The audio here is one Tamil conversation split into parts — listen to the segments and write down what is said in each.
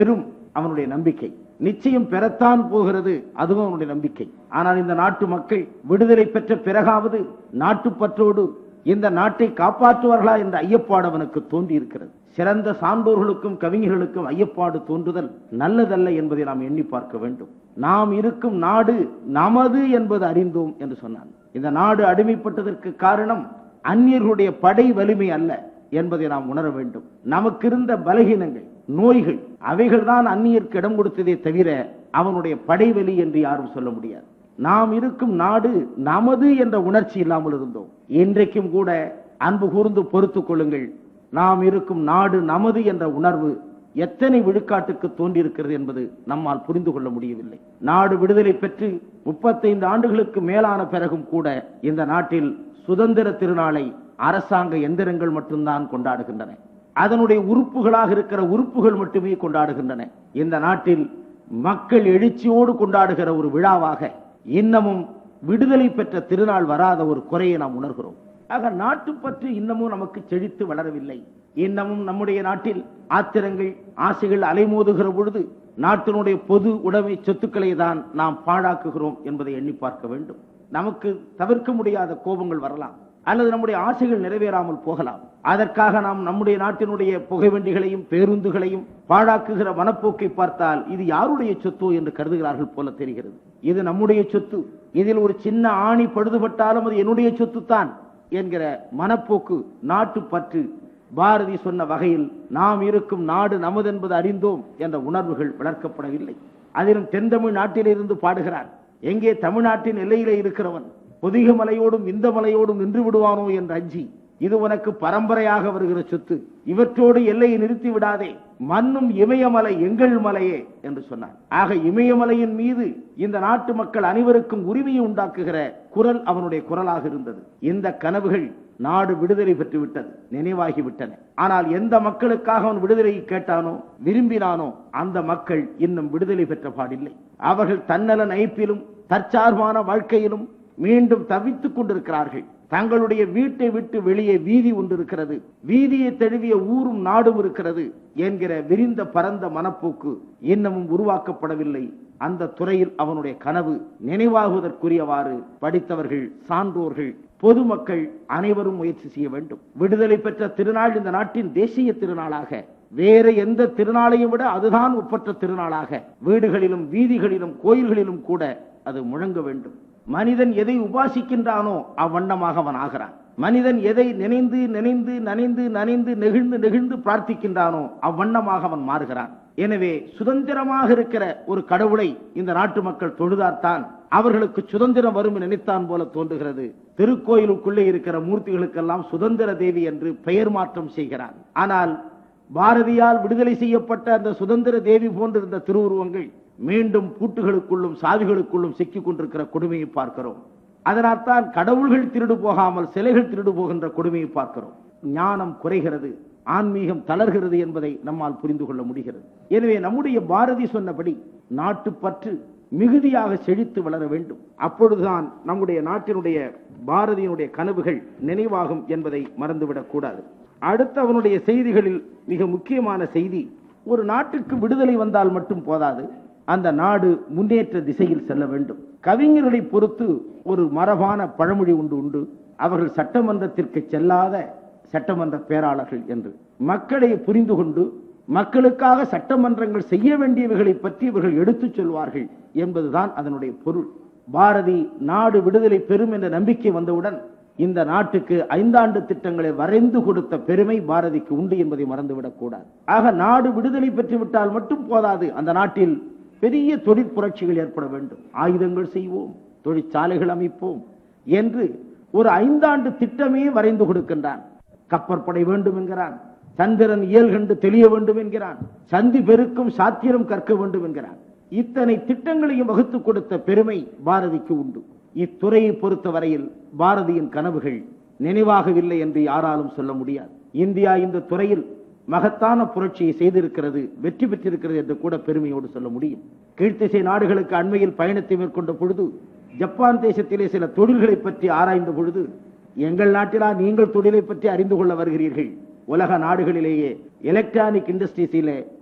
பெரும் அவனுடைய நம்பிக்கை நிச்சயம் பெறத்தான் போகிறது அதுவும் அவனுடைய நம்பிக்கை ஆனால் இந்த நாட்டு மக்கள் விடுதலை பெற்ற பிறகாவது நாட்டுப்பற்றோடு இந்த நாட்டை காப்பாற்றுவார்களா என்ற ஐயப்பாடு அவனுக்கு தோன்றி இருக்கிறது சிறந்த சான்றோர்களுக்கும் கவிஞர்களுக்கும் ஐயப்பாடு தோன்றுதல் நல்லதல்ல என்பதை நாம் எண்ணி பார்க்க வேண்டும் நாம் இருக்கும் நாடு நமது என்பது அறிந்தோம் என்று சொன்னான் இந்த நாடு அடிமைப்பட்டதற்கு காரணம் அந்நியர்களுடைய படை வலிமை அல்ல என்பதை நாம் உணர வேண்டும் நமக்கு இருந்த பலகீனங்கள் நோய்கள் அவைகள் தான் அந்நியருக்கு இடம் கொடுத்ததே தவிர அவனுடைய படைவலி என்று யாரும் சொல்ல முடியாது நாம் இருக்கும் நாடு நமது என்ற உணர்ச்சி இல்லாமல் இருந்தோம் இன்றைக்கும் கூட அன்பு கூர்ந்து பொறுத்துக் கொள்ளுங்கள் நாம் இருக்கும் நாடு நமது என்ற உணர்வு எத்தனை விழுக்காட்டுக்கு தோன்றியிருக்கிறது என்பது நம்மால் புரிந்து கொள்ள முடியவில்லை நாடு விடுதலை பெற்று முப்பத்தைந்து ஆண்டுகளுக்கு மேலான பிறகும் கூட இந்த நாட்டில் சுதந்திர திருநாளை அரசாங்க எந்திரங்கள் மட்டும்தான் கொண்டாடுகின்றன அதனுடைய உறுப்புகளாக இருக்கிற உறுப்புகள் மட்டுமே கொண்டாடுகின்றன இந்த நாட்டில் மக்கள் எழுச்சியோடு கொண்டாடுகிற ஒரு விழாவாக இன்னமும் விடுதலை பெற்ற திருநாள் வராத ஒரு குறையை நாம் உணர்கிறோம் ஆக நாட்டு பற்றி இன்னமும் நமக்கு செழித்து வளரவில்லை இன்னமும் நம்முடைய நாட்டில் ஆத்திரங்கள் ஆசைகள் அலைமோதுகிற பொழுது நாட்டினுடைய பொது உடைமை சொத்துக்களை தான் நாம் பாழாக்குகிறோம் என்பதை எண்ணி பார்க்க வேண்டும் நமக்கு தவிர்க்க முடியாத கோபங்கள் வரலாம் அல்லது நம்முடைய ஆசைகள் நிறைவேறாமல் போகலாம் அதற்காக நாம் நம்முடைய நாட்டினுடைய புகைவண்டிகளையும் பேருந்துகளையும் பாழாக்குகிற மனப்போக்கை பார்த்தால் இது யாருடைய சொத்தோ என்று கருதுகிறார்கள் போல தெரிகிறது இது நம்முடைய சொத்து இதில் ஒரு சின்ன ஆணி பழுதுபட்டாலும் அது என்னுடைய சொத்து தான் என்கிற மனப்போக்கு நாட்டு பற்று பாரதி சொன்ன வகையில் நாம் இருக்கும் நாடு நமது என்பது அறிந்தோம் என்ற உணர்வுகள் வளர்க்கப்படவில்லை அதிலும் தென்தமிழ் நாட்டிலிருந்து பாடுகிறார் எங்கே தமிழ்நாட்டின் எல்லையிலே இருக்கிறவன் பொதிக மலையோடும் இந்த மலையோடும் நின்று விடுவானோ என்று அஞ்சி இது உனக்கு பரம்பரையாக வருகிற சொத்து இவற்றோடு எல்லையை நிறுத்தி விடாதே மண்ணும் இமயமலை எங்கள் மலையே என்று சொன்னார் ஆக இமயமலையின் மீது இந்த நாட்டு மக்கள் அனைவருக்கும் உரிமையை உண்டாக்குகிற குரல் அவனுடைய குரலாக இருந்தது இந்த கனவுகள் நாடு விடுதலை பெற்று விட்டது நினைவாகி விட்டன ஆனால் எந்த மக்களுக்காக அவன் விடுதலை கேட்டானோ விரும்பினானோ அந்த மக்கள் இன்னும் விடுதலை பெற்ற பாடில்லை அவர்கள் தன்னல நைப்பிலும் தற்சார்பான வாழ்க்கையிலும் மீண்டும் தவித்துக் கொண்டிருக்கிறார்கள் தங்களுடைய வீட்டை விட்டு வெளியே வீதி ஒன்று இருக்கிறது வீதியை தழுவிய ஊரும் நாடும் இருக்கிறது என்கிற விரிந்த பரந்த மனப்போக்கு இன்னமும் உருவாக்கப்படவில்லை அந்த துறையில் அவனுடைய கனவு நினைவாகுவதற்குரியவாறு படித்தவர்கள் சான்றோர்கள் பொதுமக்கள் அனைவரும் முயற்சி செய்ய வேண்டும் விடுதலை பெற்ற திருநாள் இந்த நாட்டின் தேசிய திருநாளாக வேற எந்த திருநாளையும் விட அதுதான் ஒப்பற்ற திருநாளாக வீடுகளிலும் வீதிகளிலும் கோயில்களிலும் கூட அது முழங்க வேண்டும் மனிதன் எதை உபாசிக்கின்றானோ அவ்வண்ணமாக அவன் ஆகிறான் மனிதன் எதை நினைந்து நினைந்து நனைந்து நனைந்து நெகிழ்ந்து நெகிழ்ந்து பிரார்த்திக்கின்றானோ அவ்வண்ணமாக அவன் மாறுகிறான் எனவே சுதந்திரமாக இருக்கிற ஒரு கடவுளை இந்த நாட்டு மக்கள் தொழுதார்த்தான் அவர்களுக்கு சுதந்திரம் வரும் என்று நினைத்தான் போல தோன்றுகிறது திருக்கோயிலுக்குள்ளே இருக்கிற மூர்த்திகளுக்கெல்லாம் சுதந்திர தேவி என்று பெயர் மாற்றம் செய்கிறான் ஆனால் பாரதியால் விடுதலை செய்யப்பட்ட அந்த சுதந்திர தேவி போன்றிருந்த திருவுருவங்கள் மீண்டும் பூட்டுகளுக்குள்ளும் சாவிகளுக்குள்ளும் சிக்கிக் கொண்டிருக்கிற கொடுமையை பார்க்கிறோம் அதனால்தான் கடவுள்கள் திருடு போகாமல் சிலைகள் திருடு போகின்ற கொடுமையை பார்க்கிறோம் ஞானம் குறைகிறது ஆன்மீகம் தளர்கிறது என்பதை நம்மால் புரிந்து கொள்ள முடிகிறது எனவே நம்முடைய பாரதி சொன்னபடி நாட்டுப்பற்று மிகுதியாக செழித்து வளர வேண்டும் அப்பொழுதுதான் நம்முடைய நாட்டினுடைய பாரதியினுடைய கனவுகள் நினைவாகும் என்பதை மறந்துவிடக் கூடாது அடுத்த அவனுடைய செய்திகளில் மிக முக்கியமான செய்தி ஒரு நாட்டுக்கு விடுதலை வந்தால் மட்டும் போதாது அந்த நாடு முன்னேற்ற திசையில் செல்ல வேண்டும் கவிஞர்களை பொறுத்து ஒரு மரபான பழமொழி உண்டு உண்டு அவர்கள் சட்டமன்றத்திற்கு செல்லாத சட்டமன்ற பேராளர்கள் என்று மக்களை புரிந்து கொண்டு மக்களுக்காக சட்டமன்றங்கள் செய்ய வேண்டியவைகளை பற்றி இவர்கள் எடுத்துச் சொல்வார்கள் என்பதுதான் அதனுடைய பொருள் பாரதி நாடு விடுதலை பெறும் என்ற நம்பிக்கை வந்தவுடன் இந்த நாட்டுக்கு ஐந்தாண்டு திட்டங்களை வரைந்து கொடுத்த பெருமை பாரதிக்கு உண்டு என்பதை மறந்துவிடக் கூடாது ஆக நாடு விடுதலை பெற்று விட்டால் மட்டும் போதாது அந்த நாட்டில் பெரிய தொழிற்புரட்சிகள் ஏற்பட வேண்டும் ஆயுதங்கள் செய்வோம் தொழிற்சாலைகள் அமைப்போம் என்று ஒரு ஐந்தாண்டு திட்டமே வரைந்து கொடுக்கின்றான் கப்பற்படை வேண்டும் என்கிறான் சந்திரன் இயல் கண்டு தெளிய வேண்டும் என்கிறான் சந்தி பெருக்கும் சாத்திரம் கற்க வேண்டும் என்கிறான் இத்தனை திட்டங்களையும் வகுத்து கொடுத்த பெருமை பாரதிக்கு உண்டு இத்துறையை பொறுத்த வரையில் பாரதியின் கனவுகள் நினைவாகவில்லை என்று யாராலும் சொல்ல முடியாது இந்தியா இந்த துறையில் மகத்தான புரட்சியை செய்திருக்கிறது வெற்றி பெற்றிருக்கிறது என்று கூட பெருமையோடு சொல்ல முடியும் கீழ்த்திசை நாடுகளுக்கு அண்மையில் பயணத்தை மேற்கொண்ட பொழுது ஜப்பான் தேசத்திலே சில தொழில்களை பற்றி ஆராய்ந்த பொழுது எங்கள் நாட்டிலா நீங்கள் தொழிலை பற்றி அறிந்து கொள்ள வருகிறீர்கள் உலக நாடுகளிலேயே எலக்ட்ரானிக் இண்டஸ்ட்ரீஸிலே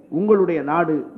உங்களுடைய நாடு